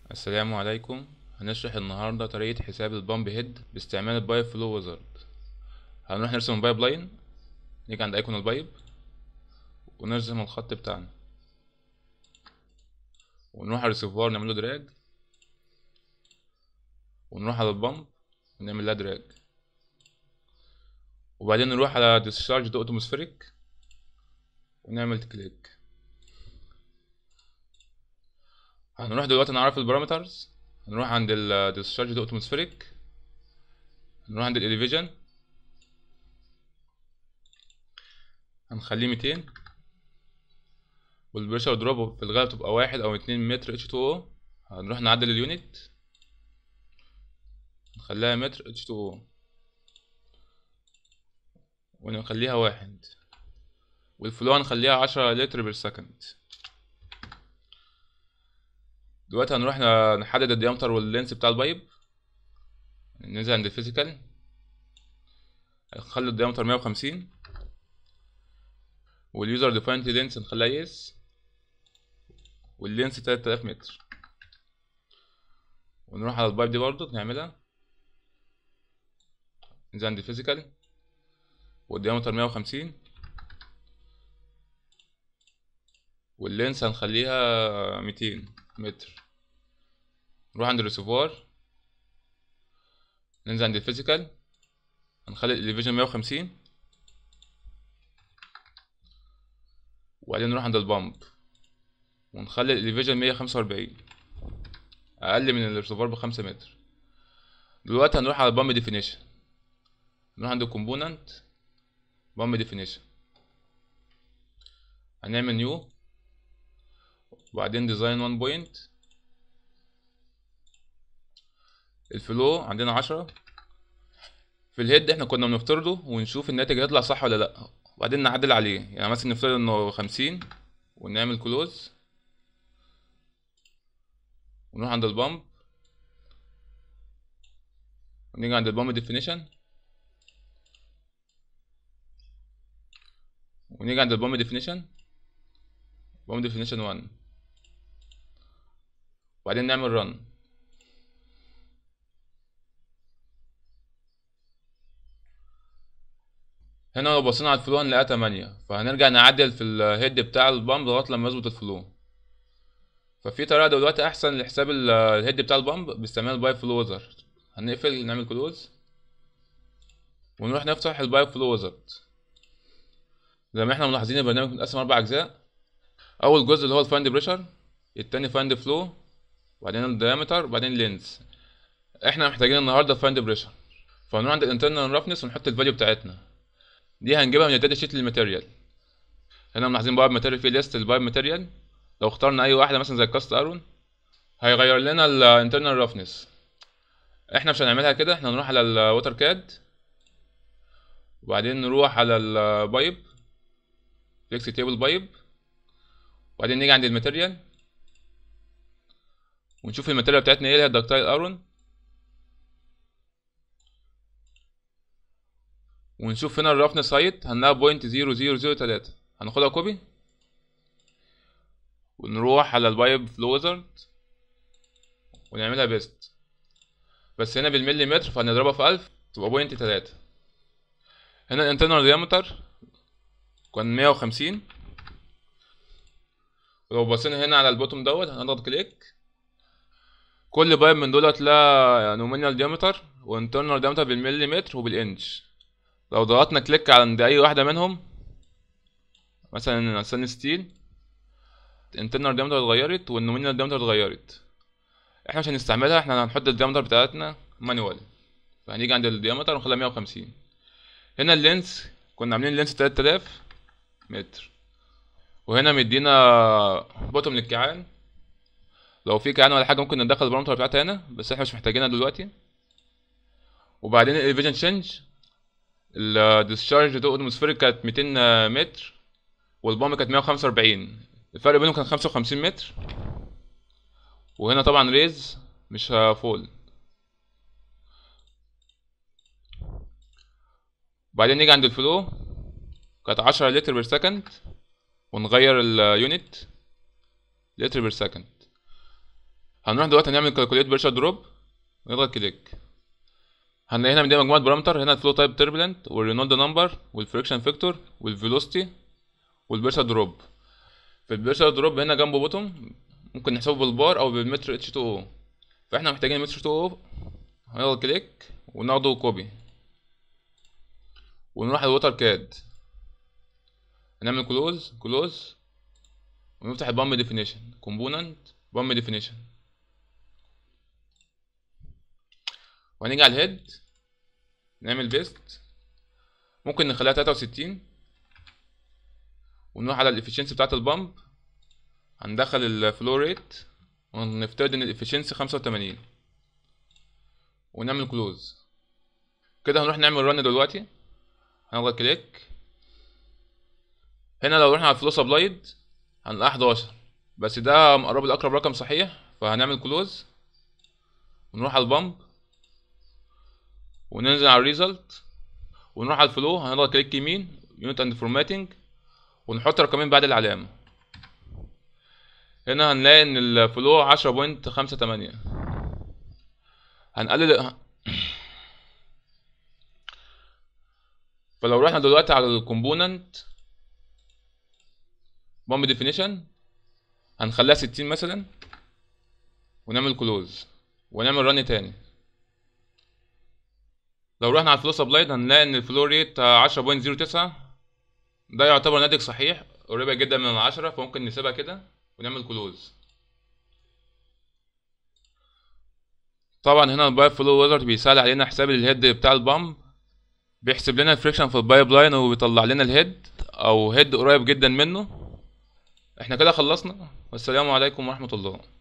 السلام عليكم هنشرح النهاردة طريقة حساب البامب هيد باستعمال البايب فلو ويزارد هنروح نرسم البايب لاين نيجي عند ايكون البايب ونرسم الخط بتاعنا ونروح على الريسيفوار نعمله دراج ونروح على البامب ونعمل لها دراج وبعدين نروح على discharge دو اتموسفيريك ونعمل كليك هنروح دلوقتي نعرف البارامترز هنروح عند ال discharge دو اتموسفيريك هنروح عند الاليفيجن هنخليه ميتين والبريشر دروب في الغالب تبقى واحد او اتنين متر اتش تو او هنروح نعدل اليونت نخليها متر اتش تو او ونخليها واحد والفلو هنخليها عشرة لتر بير سكند دلوقتي هنروح نحدد الديامتر واللينس بتاع البايب ننزل عند الفيزيكال نخلي الديامتر مية وخمسين واليوزر ديفايند لينس نخليها يس واللينس تلات آلاف متر ونروح على البايب دي برضو نعملها ننزل عند الفيزيكال والديامتر مية وخمسين واللينس هنخليها ميتين متر نروح عند الريسيفوار ننزل عند الفيزيكال هنخلي الاليفيجن مية وخمسين وبعدين نروح عند البامب ونخلي الاليفيجن مية خمسة وأربعين أقل من الريسيفوار بخمسة متر دلوقتي هنروح على البامب ديفينيشن نروح عند الكومبوننت بامب ديفينيشن هنعمل نيو وبعدين ديزاين وان بوينت الفلو عندنا عشرة في الهيد احنا كنا بنفترضه ونشوف الناتج هيطلع صح ولا لا وبعدين نعدل عليه يعني مثلا نفترض انه خمسين ونعمل كلوز ونروح عند البامب ونيجي عند البامب ديفينيشن ونيجي عند البامب ديفينيشن بامب ديفينيشن 1 وبعدين نعمل رن هنا لو بصينا على الفلو هنلاقيها 8 فهنرجع نعدل في الهيد بتاع البامب لغايه لما يظبط الفلو ففي طريقه دلوقتي احسن لحساب الهيد بتاع البامب باستعمال البايب فلو ويزارد هنقفل نعمل كلوز ونروح نفتح البايب فلو ويزارد زي ما احنا ملاحظين البرنامج متقسم اربع اجزاء اول جزء اللي هو الفايند بريشر التاني فايند فلو وبعدين الديامتر وبعدين لينز احنا محتاجين النهارده فايند بريشر فنروح عند الانترنال رفنس ونحط الفاليو بتاعتنا دي هنجيبها من الداتا شيت للماتيريال هنا ملاحظين بايب ماتيريال في ليست البايب ماتيريال لو اخترنا اي واحده مثلا زي كاست ايرون هيغير لنا الانترنال رفنس احنا مش هنعملها كده احنا نروح على الووتر كاد وبعدين نروح على البايب فيكس تيبل بايب وبعدين نيجي عند الماتيريال ونشوف الماتيريال بتاعتنا ايه اللي هي الدكتايل ايرون ونشوف هنا الرفنس هايت هنلاقيها بوينت زيرو زيرو زيرو تلاتة هناخدها كوبي ونروح على البايب فلو ويزارد ونعملها بيست بس هنا بالمليمتر فهنضربها في ألف تبقى بوينت تلاتة هنا الانترنال ديامتر كان مية وخمسين ولو بصينا هنا على البوتوم دوت هنضغط كليك كل بايب من دولت لا نومينال ديامتر وانترنال ديامتر بالمليمتر وبالانش لو ضغطنا كليك عند اي واحده منهم مثلا سن ستيل الانترنال ديامتر اتغيرت والنومينال ديامتر اتغيرت احنا مش هنستعملها احنا هنحط الديامتر بتاعتنا مانوال فهنيجي عند الديامتر ونخليها مية وخمسين هنا اللينس كنا عاملين اللينس تلات آلاف متر وهنا مدينا بوتوم للكيعان لو في كيعان ولا حاجه ممكن ندخل البارامتر بتاعتها هنا بس احنا مش محتاجينها دلوقتي وبعدين الفيجن تشينج الديسشارج دو اتموسفيريك كانت 200 متر والبامب كانت 145 الفرق بينهم كان 55 متر وهنا طبعا ريز مش فول وبعدين نيجي عند الفلو كانت 10 لتر بير سكند ونغير اليونت لتر بير سكند هنروح دلوقتي هنعمل كالكوليت بريشر دروب نضغط كليك هنلاقي هنا مدينا مجموعه بارامتر هنا الفلو تايب تربلنت والرينولد نمبر والفريكشن فيكتور والفيلوسيتي والبريشر دروب في البريشر دروب هنا جنبه بوتوم ممكن نحسبه بالبار او بالمتر اتش 2 او فاحنا محتاجين متر 2 او هنضغط كليك وناخده كوبي ونروح على الوتر كاد هنعمل كلوز كلوز ونفتح البامب ديفينيشن كومبوننت بامب ديفينيشن وهنيجي على الهيد نعمل بيست ممكن نخليها تلاتة وستين ونروح على الافشنسي بتاعت البامب هندخل الفلو ريت ونفترض ان الافشنسي خمسة وتمانين ونعمل كلوز كده هنروح نعمل رن دلوقتي هنضغط كليك هنا لو رحنا على الفلو سبلايد هنلاقي 11 بس ده مقرب لاقرب رقم صحيح فهنعمل كلوز ونروح على البامب وننزل على الريزلت ونروح على الفلو هنضغط كليك يمين يونت اند فورماتنج ونحط رقمين بعد العلامة هنا هنلاقي ان الفلو عشرة بوينت خمسة تمانية هنقلل فلو رحنا دلوقتي على الكومبوننت بامب ديفينيشن هنخليها ستين مثلا ونعمل كلوز ونعمل رن تاني لو رحنا على الفلو سبلايد هنلاقي ان الفلو ريت عشرة بوينت زيرو تسعة ده يعتبر ناتج صحيح قريبة جدا من العشرة فممكن نسيبها كده ونعمل كلوز طبعا هنا البايب فلو ويزرد بيسهل علينا حساب الهيد بتاع البامب بيحسب لنا الفريكشن في البايب لاين وبيطلع لنا الهيد او هيد قريب جدا منه احنا كده خلصنا والسلام عليكم ورحمة الله